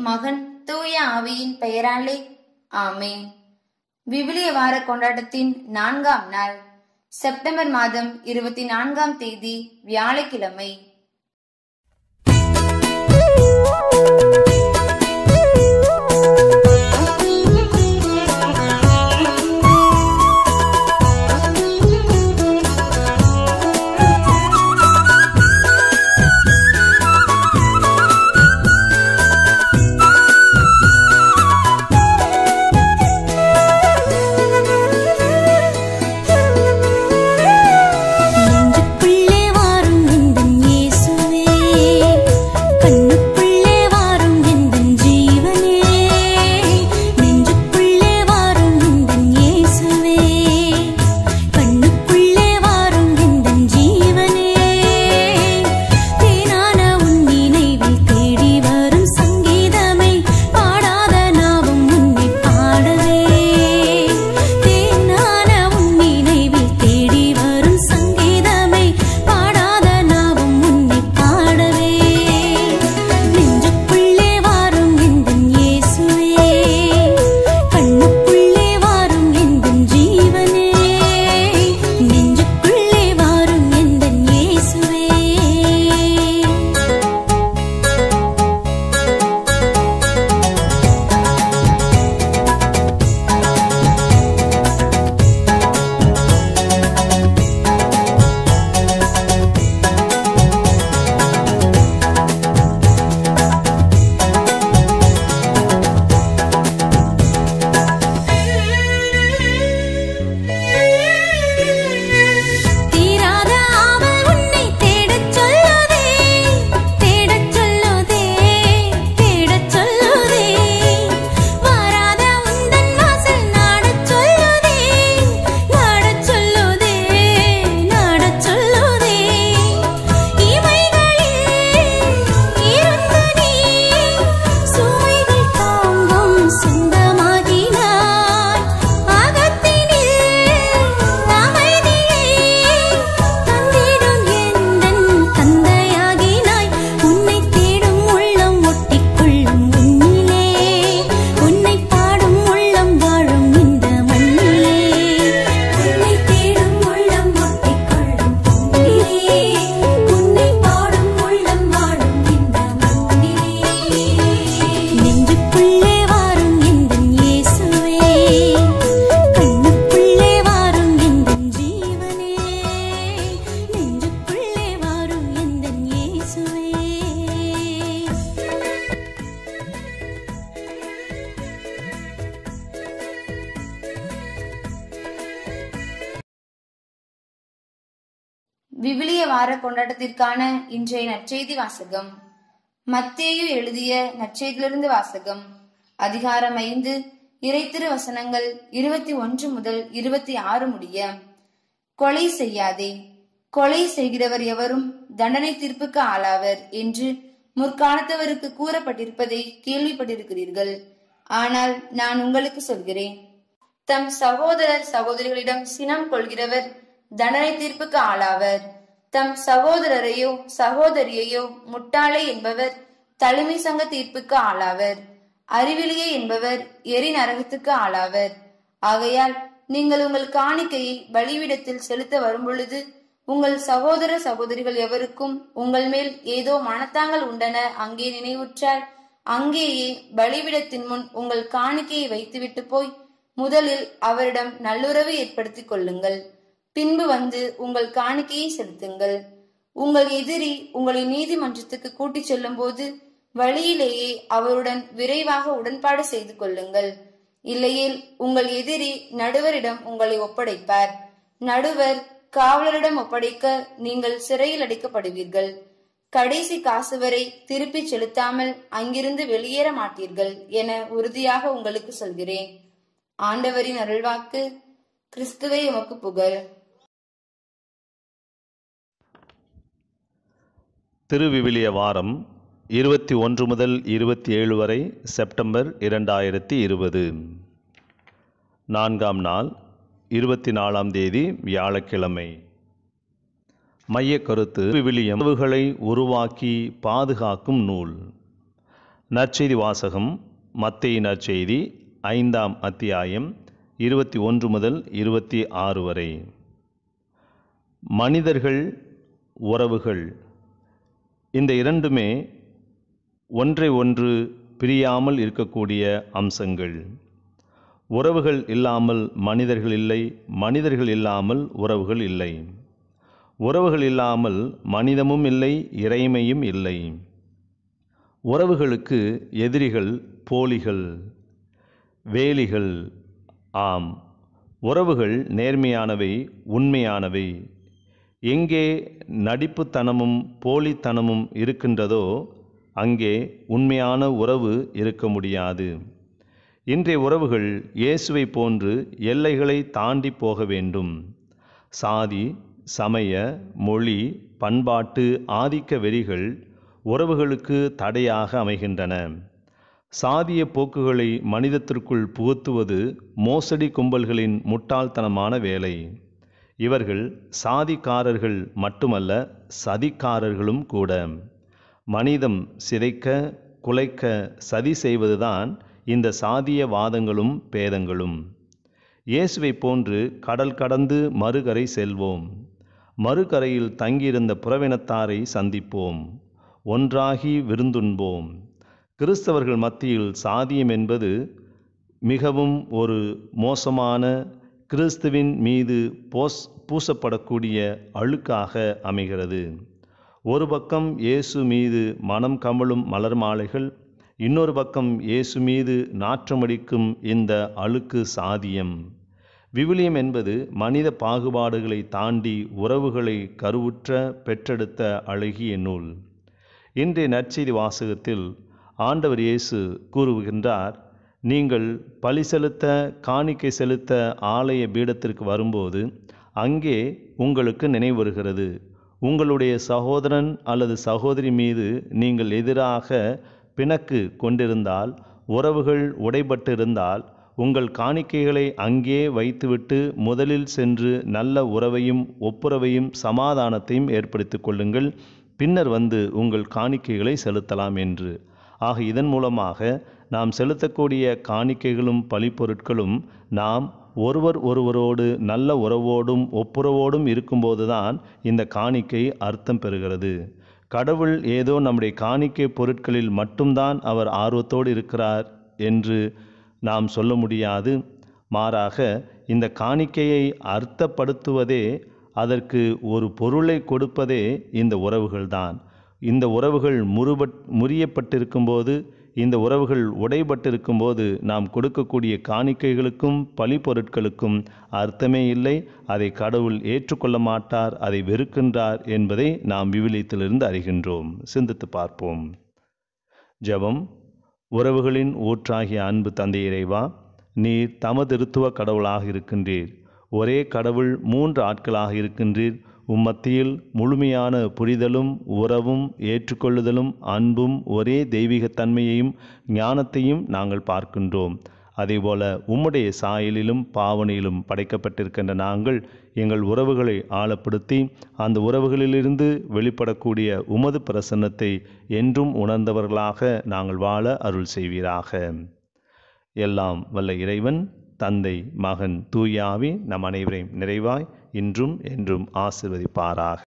மகன் தூய ஆவியின் பெயராலே ஆமென் விவிலிய வார கொண்டாட்டத்தின் நான்காம் நாள் செப்டம்பர் மாதம் இருபத்தி நான்காம் தேதி வியாழக்கிழமை நெஞ்சுக்குள்ளே வாரும் எந்தன் இயேசுவே கண்ணுக்குள்ளே வாரும் எந்தன் ஜீவனே நெஞ்சுக்குள்ளே வாரும் எந்தன் இயேசுவே கண்ணுக்குள்ளே வாரும் எந்தன் ஜீவனே தேனான உன் நினைவில் தேடி வரும் சங்கீதமே பாடாத நாவும் உன்னை பாடவே தேனான உன் நினைவில் தேடி வரும் சங்கீதமே பாடாத நாவும் உன்னை பாடவே நெஞ்சுக்குள்ளே வாரும் எந்தன் இயேசுவே கண்ணுக்குள்ளே வாரும் எந்தன் ஜீவனே நெஞ்சுக்குள்ளே வாரும் எந்தன் இயேசுவே தீராத ஆவல் உன்னை தேடச் சொல்லுதே தேடச் சொல்லுதே தேடச் சொல்லுதே வாராத உந்தன் வாசல் நாடச் சொல்லுதே நாடச் சொல்லுதே நாடச் சொல்லுதே இவைகளில் இருந்து நீ சுமைகள் தாங்கும் சொந்தமாகினாய் அகத்தினில் அமைதியை தந்திடும் எந்தன் தந்தையாகினாய் உன்னை தேடும் உள்ளம் ஒட்டிக்கொள்ளும் உன்னிலே உன்னை பாடும் உள்ளம் வாழும் இந்த மண்ணிலே உன்னை தேடும் உள்ளம் ஒட்டிக்கொள்ளும் உன்னிலே உன்னை பாடும் உள்ளம் வாழும் இந்த மண்ணிலே நெஞ்சுக்குள்ளே வாரும் எந்தன் இயேசுவே கண்ணுக்குள்ளே வாரும் எந்தன் ஜீவனே நெஞ்சுக்குள்ளே வாரும் எந்தன் இயேசுவே விவிலிய வார கொண்டாட்டத்திற்கான இன்றைய நற்செய்தி வாசகம் மத்தேயு எழுதிய நற்செய்தியிலிருந்து வாசகம் அதிகாரம் ஐந்து இறைத்திரு வசனங்கள் இருபத்தி ஒன்று முதல் இருபத்தி ஆறு முடிய கொலை செய்யாதே கொலை செய்கிறவர் எவரும் தண்டனை தீர்ப்புக்கு ஆளாவர் என்று முற்காலத்தவருக்கு கூறப்பட்டிருப்பதை கேள்விப்பட்டிருக்கிறீர்கள் ஆனால் நான் உங்களுக்கு சொல்கிறேன் தம் சகோதரர் சகோதரிகளிடம் சினம் கொள்கிறவர் தண்டனை தீர்ப்புக்கு ஆளாவர் தம் சகோதரரையோ சகோதரியையோ முட்டாளே என்பவர் தலைமை சங்க தீர்ப்புக்கு ஆளாவர் அறிவிலியே என்பவர் எரி நரகத்துக்கு ஆளாவர் ஆகையால் நீங்கள் உங்கள் காணிக்கையை பலிவிடத்தில் செலுத்த வரும்பொழுது உங்கள் சகோதர சகோதரிகள் எவருக்கும் உங்கள் மேல் ஏதோ மனத்தாங்கள் உண்டன அங்கே நினைவுற்றால் அங்கேயே பலிவிடத்தின் முன் உங்கள் காணிக்கையை வைத்துவிட்டு போய் முதலில் அவரிடம் நல்லுறவு ஏற்படுத்திக் கொள்ளுங்கள் பின்பு வந்து உங்கள் காணிக்கையை செலுத்துங்கள் உங்கள் எதிரி உங்களை நீதிமன்றத்துக்கு கூட்டிச் செல்லும் போது வழியிலேயே அவருடன் விரைவாக உடன்பாடு செய்து கொள்ளுங்கள் இல்லையேல் உங்கள் எதிரி நடுவரிடம் உங்களை ஒப்படைப்பார் நடுவர் காவலரிடம் ஒப்படைக்க நீங்கள் சிறையில் அடைக்கப்படுவீர்கள் கடைசி காசு வரை திருப்பிச் செலுத்தாமல் அங்கிருந்து வெளியேற மாட்டீர்கள் என உறுதியாக உங்களுக்கு சொல்கிறேன் ஆண்டவரின் அருள்வாக்கு கிறிஸ்துவே உமக்கு புகழ் திருவிவிலிய வாரம் இருபத்தி ஒன்று முதல் இருபத்தி ஏழு வரை செப்டம்பர் இரண்டாயிரத்தி இருபது நான்காம் நாள் இருபத்தி நாலாம் தேதி வியாழக்கிழமை மையக் கருத்து விவிலியம் உறவுகளை உருவாக்கி பாதுகாக்கும் நூல் நற்செய்தி வாசகம் மத்தேயு நற்செய்தி ஐந்தாம் அத்தியாயம் இருபத்தி ஒன்று முதல் இருபத்தி ஆறு வரை மனிதர்கள் உறவுகள் இந்த இரண்டுமே ஒன்றை ஒன்று பிரியாமல் இருக்கக்கூடிய அம்சங்கள் உறவுகள் இல்லாமல் மனிதர்கள் இல்லை மனிதர்கள் இல்லாமல் உறவுகள் இல்லை உறவுகள் இல்லாமல் மனிதமும் இல்லை இறைமையும் இல்லை உறவுகளுக்கு எதிரிகள் போலிகள் வேலிகள் ஆம் உறவுகள் நேர்மையானவை உண்மையானவை எங்கே நடிப்புத்தனமும் போலித்தனமும் இருக்கின்றதோ அங்கே உண்மையான உறவு இருக்க முடியாது இன்றைய உறவுகள் இயேசுவை போன்று எல்லைகளை தாண்டி போக வேண்டும் சாதி சமய மொழி பண்பாட்டு ஆதிக்க வெறிகள் உறவுகளுக்கு தடையாக அமைகின்றன சாதிய போக்குகளை மனிதத்திற்குள் புகுத்துவது மோசடி கும்பல்களின் முட்டாள்தனமான வேலை இவர்கள் சாதிக்காரர்கள் மட்டுமல்ல சதிக்காரர்களும் கூட மனிதம் சிதைக்க குலைக்க சதி செய்வதுதான் இந்த சாதிய வாதங்களும் பேதங்களும் இயேசுவை போன்று கடல் கடந்து மறுகரை செல்வோம் மறுகரையில் தங்கியிருந்த புறவினத்தாரை சந்திப்போம் ஒன்றாகி விருந்துண்போம் கிறிஸ்தவர்கள் மத்தியில் சாதியம் என்பது மிகவும் ஒரு மோசமான கிறிஸ்துவின் மீது போஸ் பூசப்படக்கூடிய அழுக்காக அமைகிறது ஒரு பக்கம் இயேசு மீது மனம் கமழும் மலர் மாலைகள் இன்னொரு பக்கம் இயேசு மீது நாற்றமடிக்கும் இந்த அழுக்கு சாதியம் விவிலியம் என்பது மனித பாகுபாடுகளை தாண்டி உறவுகளை கருவுற்ற பெற்றெடுத்த அழகிய நூல் இன்றைய நற்செய்தி வாசகத்தில் ஆண்டவர் இயேசு கூறுகின்றார் நீங்கள் பலி செலுத்த காணிக்கை செலுத்த ஆலய பீடத்திற்கு வரும்போது அங்கே உங்களுக்கு நினைவருகிறது உங்களுடைய சகோதரன் அல்லது சகோதரி மீது நீங்கள் எதிராக பிணக்கு கொண்டிருந்தால் உறவுகள் உடைபட்டிருந்தால் உங்கள் காணிக்கைகளை அங்கே வைத்துவிட்டு முதலில் சென்று நல்ல உறவையும் ஒப்புரவையும் சமாதானத்தையும் ஏற்படுத்திக் கொள்ளுங்கள் பின்னர் வந்து உங்கள் காணிக்கைகளை செலுத்தலாம் என்று ஆக இதன் மூலமாக நாம் செலுத்தக்கூடிய காணிக்கைகளும் பழிப்பொருட்களும் நாம் ஒருவர் ஒருவரோடு நல்ல உறவோடும் ஒப்புரவோடும் இருக்கும்போதுதான் இந்த காணிக்கை அர்த்தம் பெறுகிறது கடவுள் ஏதோ நம்முடைய காணிக்கை பொருட்களில் மட்டும்தான் அவர் ஆர்வத்தோடு இருக்கிறார் என்று நாம் சொல்ல முடியாது மாறாக இந்த காணிக்கையை அர்த்தப்படுத்துவதே அதற்கு ஒரு பொருளை கொடுப்பதே இந்த உறவுகள்தான் இந்த உறவுகள் முறுபட் முறியப்பட்டிருக்கும்போது இந்த உறவுகள் உடைபட்டிருக்கும்போது நாம் கொடுக்கக்கூடிய காணிக்கைகளுக்கும் பழி பொருட்களுக்கும் அர்த்தமே இல்லை அதை கடவுள் ஏற்றுக்கொள்ள மாட்டார் அதை வெறுக்கின்றார் என்பதை நாம் விவிலியத்திலிருந்து அறிகின்றோம் சிந்தித்து பார்ப்போம் ஜெபம் உறவுகளின் ஊற்றாகிய அன்பு தந்தை இறைவா நீர் தமதிருத்துவ கடவுளாக இருக்கின்றீர் ஒரே கடவுள் மூன்று ஆட்களாக இருக்கின்றீர் உம்மத்தியில் முழுமையான புரிதலும் உறவும் ஏற்றுக்கொள்ளுதலும் அன்பும் ஒரே தெய்வீகத்தன்மையையும் ஞானத்தையும் நாங்கள் பார்க்கின்றோம் அதேபோல உம்முடைய சாயலிலும் பாவனையிலும் படைக்கப்பட்டிருக்கின்ற நாங்கள் எங்கள் உறவுகளை ஆழப்படுத்தி அந்த உறவுகளிலிருந்து வெளிப்படக்கூடிய உமது பிரசன்னத்தை என்றும் உணர்ந்தவர்களாக நாங்கள் வாழ அருள் செய்வீராக எல்லாம் வல்ல இறைவன் தந்தை மகன் தூயாவி நம் அனைவரையும் நிறைவாய் இன்றும் என்றும் ஆசிர்வதிப்பாராக